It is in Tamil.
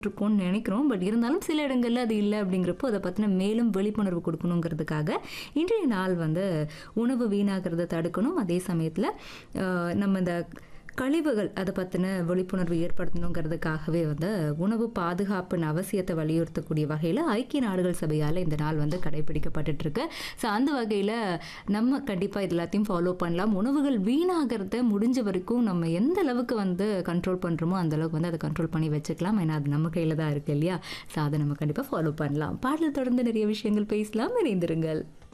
இருக்கும்னு நினைக்கிறோம் பட் இருந்தாலும் சில இடங்கள்ல அது இல்லை அப்படிங்கிறப்போ அதை பற்றின மேலும் விழிப்புணர்வு கொடுக்கணுங்கிறதுக்காக இன்றைய நாள் வந்து உணவு வீணாகிறத தடுக்கணும் அதே சமயத்தில் நம்ம இந்த கழிவுகள் அதை பற்றின விழிப்புணர்வு ஏற்படுத்தணுங்கிறதுக்காகவே வந்து உணவு பாதுகாப்பின் அவசியத்தை வலியுறுத்தக்கூடிய வகையில் ஐக்கிய நாடுகள் சபையால் இந்த நாள் வந்து கடைபிடிக்கப்பட்டுட்டு இருக்கு ஸோ அந்த வகையில் நம்ம கண்டிப்பாக இது எல்லாத்தையும் ஃபாலோ பண்ணலாம் உணவுகள் வீணாகிறத முடிஞ்ச வரைக்கும் நம்ம எந்த அளவுக்கு வந்து கண்ட்ரோல் பண்ணுறோமோ அந்த அளவுக்கு வந்து அதை கண்ட்ரோல் பண்ணி வச்சுக்கலாம் ஏன்னா அது நம்ம கையில் தான் இருக்கு இல்லையா ஸோ அதை நம்ம கண்டிப்பாக ஃபாலோ பண்ணலாம் பாடல் தொடர்ந்து நிறைய விஷயங்கள் பேசலாம் இணைந்திருங்கள்